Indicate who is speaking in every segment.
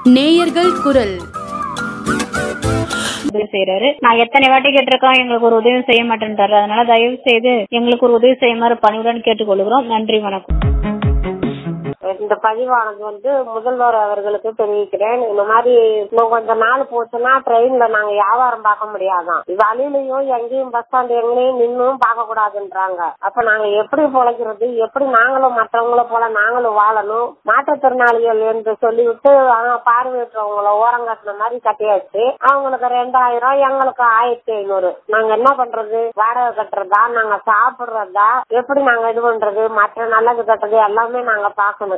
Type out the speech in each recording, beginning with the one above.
Speaker 1: நேயர்கள் குரல்
Speaker 2: உதவி செய்யறாரு நான் எத்தனை வாட்டி கேட்டிருக்கோம் எங்களுக்கு ஒரு உதவி செய்ய மாட்டேன்றாரு அதனால தயவு செய்து எங்களுக்கு ஒரு உதவி செய்யுமாறு பணிவுடன் கேட்டுக்கொள்கிறோம் நன்றி வணக்கம்
Speaker 3: இந்த பதிவானது வந்து முதல்வர் அவர்களுக்கு தெரிவிக்கிறேன் இந்த மாதிரி இன்னும் கொஞ்ச நாள் போச்சுன்னா ட்ரெயின்ல நாங்க வியாபாரம் பார்க்க முடியாதான் வழியிலயும் எங்கேயும் பஸ் ஸ்டாண்ட் எங்கேயும் நின்னும் பார்க்க கூடாதுன்றாங்க அப்ப நாங்க எப்படி பொழைக்கிறது எப்படி நாங்களும் மற்றவங்கள போல நாங்களும் வாழணும் மாற்றுத்திறனாளிகள் என்று சொல்லிவிட்டு ஆனா பார்வையற்றவங்கள ஓரம் கட்டின மாதிரி கட்டியாச்சு அவங்களுக்கு ரெண்டாயிரம் எங்களுக்கு ஆயிரத்தி ஐநூறு நாங்க என்ன பண்றது வாடகை கட்டுறதா நாங்க சாப்பிடுறதா எப்படி நாங்க இது பண்றது மற்ற நல்லது கட்டுறது எல்லாமே நாங்க பாக்கணும்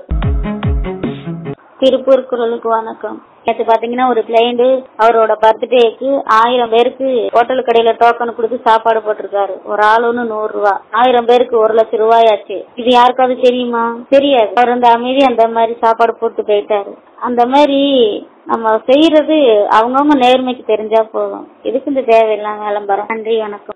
Speaker 2: திருப்பூர் குரலுக்கு வணக்கம் நேற்று பாத்தீங்கன்னா ஒரு கிளைண்ட் அவரோட பர்த்டேக்கு ஆயிரம் பேருக்கு ஹோட்டல் கடையில டோக்கன் கொடுத்து சாப்பாடு போட்டிருக்காரு ஒரு ஆள் ஒண்ணு நூறு ரூபா ஆயிரம் பேருக்கு ஒரு லட்சம் ரூபாய் ஆச்சு இது யாருக்காவது தெரியுமா தெரியாது அவர் அந்த அமைதி அந்த மாதிரி சாப்பாடு போட்டு போயிட்டாரு அந்த மாதிரி நம்ம செய்யறது அவங்கவுங்க நேர்மைக்கு தெரிஞ்சா போதும் இதுக்கு இந்த தேவையில்லாம விளம்பரம் நன்றி வணக்கம்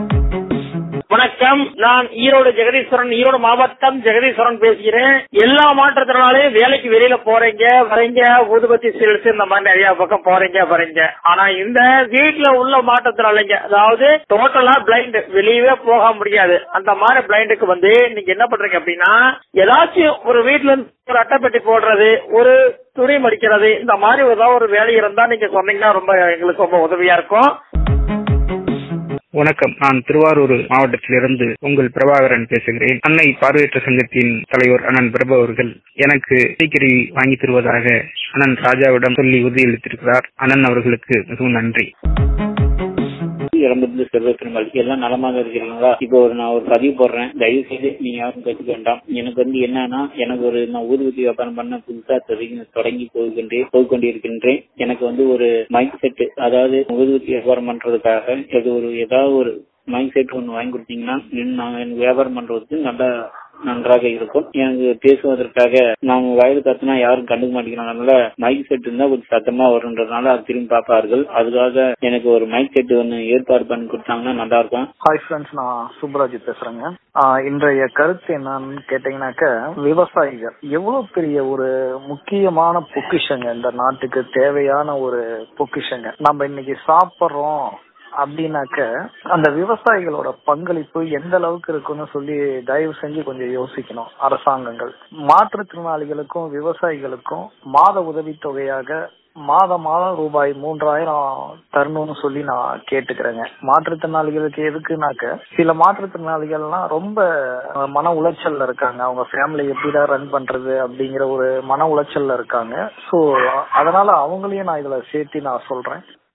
Speaker 4: வணக்கம் நான் ஈரோடு ஜெகதீஸ்வரன் ஈரோடு மாவட்டம் ஜெகதீஸ்வரன் பேசுகிறேன் எல்லா மாற்றத்தினாலையும் வேலைக்கு வெளியில போறீங்க வரீங்க ஊதுபத்தி சேல்ஸ் இந்த மாதிரி நிறைய பக்கம் போறீங்க வரீங்க ஆனா இந்த வீட்டுல உள்ள மாற்றத்தினாலைங்க அதாவது டோட்டலா பிளைண்ட் வெளியவே போக முடியாது அந்த மாதிரி பிளைண்டுக்கு வந்து நீங்க என்ன பண்றீங்க அப்படின்னா ஏதாச்சும் ஒரு வீட்டுல இருந்து ஒரு அட்டைப்பெட்டி போடுறது ஒரு துணி மடிக்கிறது இந்த மாதிரி ஏதாவது ஒரு வேலை இருந்தா நீங்க சொன்னீங்கன்னா ரொம்ப எங்களுக்கு ரொம்ப உதவியா இருக்கும்
Speaker 5: வணக்கம் நான் திருவாரூர் மாவட்டத்திலிருந்து உங்கள் பிரபாகரன் பேசுகிறேன் அன்னை பார்வையற்ற சங்கத்தின் தலைவர் அண்ணன் பிரபு அவர்கள் எனக்கு சீக்கிரி வாங்கி தருவதாக அண்ணன் ராஜாவிடம் சொல்லி உறுதியளித்திருக்கிறார் அண்ணன் அவர்களுக்கு மிகவும் நன்றி
Speaker 6: இறந்திருந்து செல்வ பெருமாள் எல்லாம் நலமாக இருக்கிறீங்களா இப்போ ஒரு நான் ஒரு பதிவு போடுறேன் தயவு செய்து நீங்க யாரும் கற்றுக்க வேண்டாம் எனக்கு வந்து என்னன்னா எனக்கு ஒரு நான் ஊதுபத்தி வியாபாரம் பண்ண புதுசா தொடங்கி தொடங்கி போகின்றேன் போய்கொண்டிருக்கின்றேன் எனக்கு வந்து ஒரு மைக் செட் அதாவது ஊதுபத்தி வியாபாரம் பண்றதுக்காக இது ஒரு ஏதாவது ஒரு மைக் செட் ஒன்று வாங்கி கொடுத்தீங்கன்னா இன்னும் நான் எனக்கு வியாபாரம் பண்றதுக்கு நல்லா நன்றாக இருக்கும் எனக்கு பேசுவதற்காக நாங்க வயது கத்துனா யாரும் கண்டுக்க மாட்டேங்கிறாங்க அதனால மைக் செட் இருந்தா கொஞ்சம் சத்தமா வரும்ன்றதுனால அது திரும்பி பார்ப்பார்கள் அதுக்காக எனக்கு ஒரு மைக் செட் ஒன்று ஏற்பாடு பண்ணி கொடுத்தாங்கன்னா நல்லா இருக்கும்
Speaker 7: ஹாய் ஃப்ரெண்ட்ஸ் நான் சுப்ராஜ் பேசுறேங்க ஆஹ் இன்றைய கருத்து என்னன்னு கேட்டீங்கன்னாக்க விவசாயிகள் எவ்வளவு பெரிய ஒரு முக்கியமான பொக்கிஷங்க இந்த நாட்டுக்கு தேவையான ஒரு பொக்கிஷங்க நம்ம இன்னைக்கு சாப்பிடுறோம் அப்படின்னாக்க அந்த விவசாயிகளோட பங்களிப்பு எந்த அளவுக்கு இருக்குன்னு சொல்லி தயவு செஞ்சு கொஞ்சம் யோசிக்கணும் அரசாங்கங்கள் மாற்றுத்திறனாளிகளுக்கும் விவசாயிகளுக்கும் மாத உதவித்தொகையாக மாதம் மாதம் ரூபாய் மூன்றாயிரம் தரணும்னு சொல்லி நான் கேட்டுக்கிறேங்க மாற்றுத்திறனாளிகளுக்கு எதுக்குனாக்க சில மாற்றுத்திறனாளிகள்லாம் ரொம்ப மன உளைச்சல்ல இருக்காங்க அவங்க ஃபேமிலி எப்படிதான் ரன் பண்றது அப்படிங்கிற ஒரு மன உளைச்சல்ல இருக்காங்க சோ அதனால அவங்களையும் நான் இதுல சேர்த்து நான் சொல்றேன்